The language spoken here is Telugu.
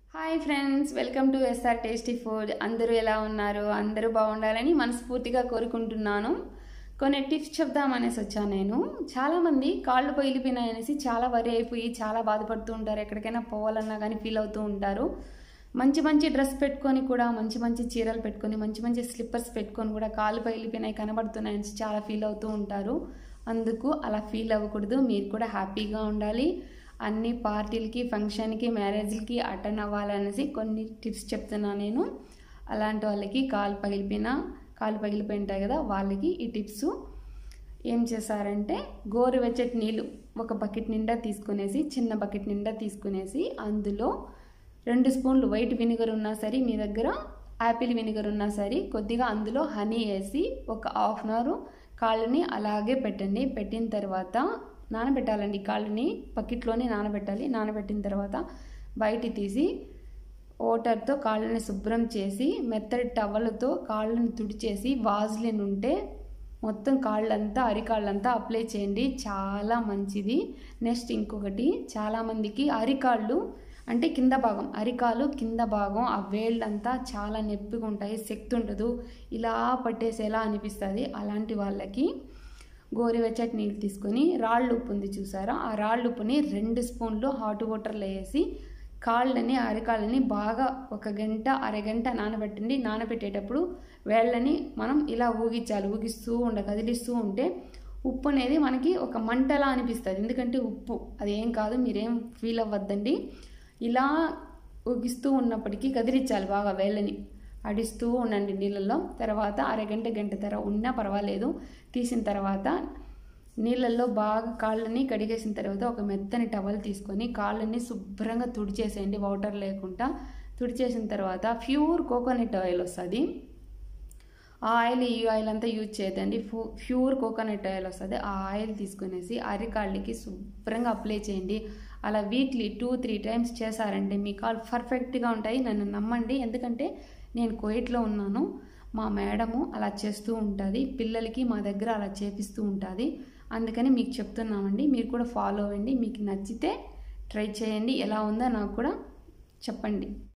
hi friends welcome to S R tasty food అందరూ ఎలా ఉన్నారు అందరూ బాగుండాలని మనస్ఫూర్తిగా కోరుకుంటున్నాను కొన్ని టిప్స్ చెప్దామనేసి వచ్చాను నేను చాలామంది కాళ్ళు పగిలిపోయినాయి అనేసి చాలా వరి అయిపోయి చాలా బాధపడుతూ ఉంటారు ఎక్కడికైనా పోవాలన్నా కానీ ఫీల్ అవుతూ ఉంటారు మంచి మంచి డ్రెస్ పెట్టుకొని కూడా మంచి మంచి చీరలు పెట్టుకొని మంచి మంచి స్లిప్పర్స్ పెట్టుకొని కూడా కాళ్ళు పగిలిపోయినాయి కనబడుతున్నాయి అనేసి చాలా ఫీల్ అవుతూ ఉంటారు అందుకు అలా ఫీల్ అవ్వకూడదు మీరు కూడా హ్యాపీగా ఉండాలి అన్ని పార్టీలకి ఫంక్షన్కి మ్యారేజ్లకి అటెండ్ అవ్వాలనేసి కొన్ని టిప్స్ చెప్తున్నా నేను అలాంటి వాళ్ళకి కాలు పగిలిపోయిన కాలు పగిలిపోయి ఉంటాయి కదా వాళ్ళకి ఈ టిప్స్ ఏం చేశారంటే గోరువెచ్చటి నీళ్ళు ఒక బకెట్ నిండా తీసుకునేసి చిన్న బకెట్ నిండా తీసుకునేసి అందులో రెండు స్పూన్లు వైట్ వినిగర్ ఉన్నా సరే మీ దగ్గర యాపిల్ వినిగర్ ఉన్నా సరే కొద్దిగా అందులో హనీ వేసి ఒక హాఫ్ అన్ అవర్ కాళ్ళని అలాగే పెట్టండి పెట్టిన తర్వాత నానబెట్టాలండి కాళ్ళని బకెట్లోనే నానబెట్టాలి నానబెట్టిన తర్వాత బయట తీసి వాటర్తో కాళ్ళని శుభ్రం చేసి మెత్తడి టవల్తో కాళ్ళని తుడిచేసి వాజ్లిన్ ఉంటే మొత్తం కాళ్ళంతా అరికాళ్ళంతా అప్లై చేయండి చాలా మంచిది నెక్స్ట్ ఇంకొకటి చాలామందికి అరికాళ్ళు అంటే కింద భాగం అరికాలు కింద భాగం ఆ వేళ్ళంతా చాలా నొప్పిగా ఉంటాయి శక్తి ఉండదు ఇలా పట్టేసేలా అనిపిస్తుంది అలాంటి వాళ్ళకి గోరువెచ్చటి నీళ్ళు తీసుకొని రాళ్ళు ఉప్పు ఉంది చూసారా ఆ రాళ్ళు ఉప్పుని రెండు స్పూన్లు హాట్ వాటర్లో వేసి కాళ్ళని అరికాళ్ళని బాగా ఒక గంట అరగంట నానబెట్టండి నానబెట్టేటప్పుడు వేళ్ళని మనం ఇలా ఊగించాలి ఊగిస్తూ ఉండ కదిలిస్తూ ఉంటే ఉప్పు అనేది మనకి ఒక మంటలా అనిపిస్తుంది ఎందుకంటే ఉప్పు అది ఏం కాదు మీరేం ఫీల్ అవ్వద్దండి ఇలా ఊగిస్తూ ఉన్నప్పటికీ కదిలించాలి బాగా వేళ్ళని అడిస్తూ ఉండండి నీళ్ళల్లో తర్వాత అరగంట గంట తర ఉన్నా పర్వాలేదు తీసిన తర్వాత నీళ్ళల్లో బాగా కాళ్ళని కడిగేసిన తర్వాత ఒక మెత్తని టవల్ తీసుకొని కాళ్ళని శుభ్రంగా తుడిచేసేయండి వాటర్ లేకుండా తుడిచేసిన తర్వాత ప్యూర్ కోకోనట్ ఆయిల్ వస్తుంది ఆ ఆయిల్ ఈ ఆయిల్ అంతా యూజ్ చేయదండి ప్యూర్ కోకోనట్ ఆయిల్ వస్తుంది ఆ ఆయిల్ తీసుకునేసి అరికాళ్ళకి శుభ్రంగా అప్లై చేయండి అలా వీక్లీ టూ త్రీ టైమ్స్ చేశారంటే మీ కాళ్ళు పర్ఫెక్ట్గా ఉంటాయి నన్ను నమ్మండి ఎందుకంటే నేను కోయిట్లో ఉన్నాను మా మేడము అలా చేస్తూ ఉంటుంది పిల్లలకి మా దగ్గర అలా చేపిస్తూ ఉంటుంది అందుకని మీకు చెప్తున్నామండి మీరు కూడా ఫాలో అవ్వండి మీకు నచ్చితే ట్రై చేయండి ఎలా ఉందో నాకు కూడా చెప్పండి